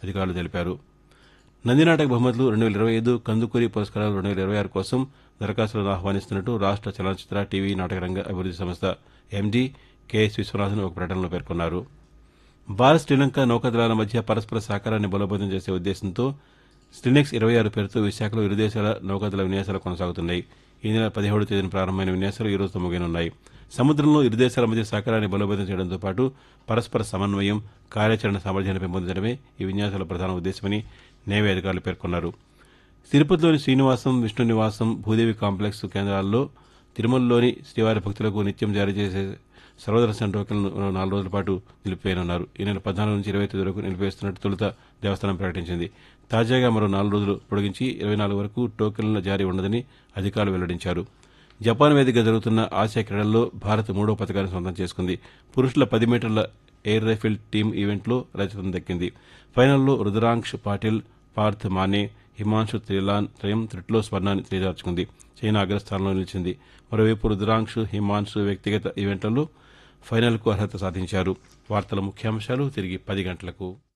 అధికారులు తెలిపారు నందినాటక బహుమతులు రెండు వేల ఇరవై ఐదు కందుకూరి పురస్కారాలు రెండు వేల ఇరవై ఆరు కోసం దరఖాస్తులను ఆహ్వానిస్తున్నట్టు రాష్ట్ర చలనచిత్ర టీవీ నాటకరంగ అభివృద్ది సంస్థ ఎండీ కెఎస్ విశ్వనాథన్ ఒక ప్రకటనలో పేర్కొన్నారు భారత్ శ్రీలంక నౌకాదళాల మధ్య పరస్పర సహకారాన్ని బలోపేతం చేసే ఉద్దేశంతో స్ట్రినెక్స్ ఇరవై ఆరు పేరుతో విశాఖలో ఇరు దేశాల నౌకాదళ విన్యాసాలు కొనసాగుతున్నాయి ఈ నెల పదిహేడు తేదీన ప్రారంభమైన విన్యాసాలు ఈ రోజుతో ముగియనున్నాయి సముద్రంలో ఇరు దేశాల మధ్య సహకారాన్ని బలోపేతం చేయడంతో పాటు పరస్పర సమన్వయం కార్యాచరణ సామర్థ్యాన్ని పెంపొందించడమే ఈ విన్యాసాల ప్రధాన ఉద్దేశమని నేవీ అధికారులు పేర్కొన్నారు తిరుపతిలోని శ్రీనివాసం విష్ణు నివాసం భూదేవి కాంప్లెక్స్ కేంద్రాల్లో తిరుమలలోని శ్రీవారి భక్తులకు నిత్యం జారీ చేసే సర్వదర్శన టోకెన్లను మరో నాలుగు రోజుల పాటు నిలిపివేయనున్నారు ఈ నెల పద్నాలుగు నుంచి ఇరవై తేదీ వరకు నిలిపివేస్తున్నట్టు తొలుత దేవస్థానం ప్రకటించింది తాజాగా మరో నాలుగు రోజులు పొడిగించి ఇరవై నాలుగు వరకు టోకెన్ల జారీ ఉండదని అధికారులు వెల్లడించారు జపాన్ వేదికగా జరుగుతున్న ఆసియా క్రీడల్లో భారత్ మూడో పథకాన్ని సొంతం చేసుకుంది పురుషుల పది మీటర్ల ఎయిర్ రైఫిల్ టీం ఈవెంట్లో రజతం దక్కింది ఫైనల్లో రుద్రాంక్ష్ పాటిల్ పార్థ్ మానే హిమాంశు త్రిలాన్ త్రయం త్రిట్లో స్వర్ణాన్ని చేజార్చుకుంది చైనా అగ్రస్థానంలో నిలిచింది మరోవైపు రుద్రాంక్ష్ హిమాంశు వ్యక్తిగత ఈవెంట్లలో ఫైనల్కు అర్హత సాధించారు వార్తల ముఖ్యాంశాలు తిరిగి పది గంటలకు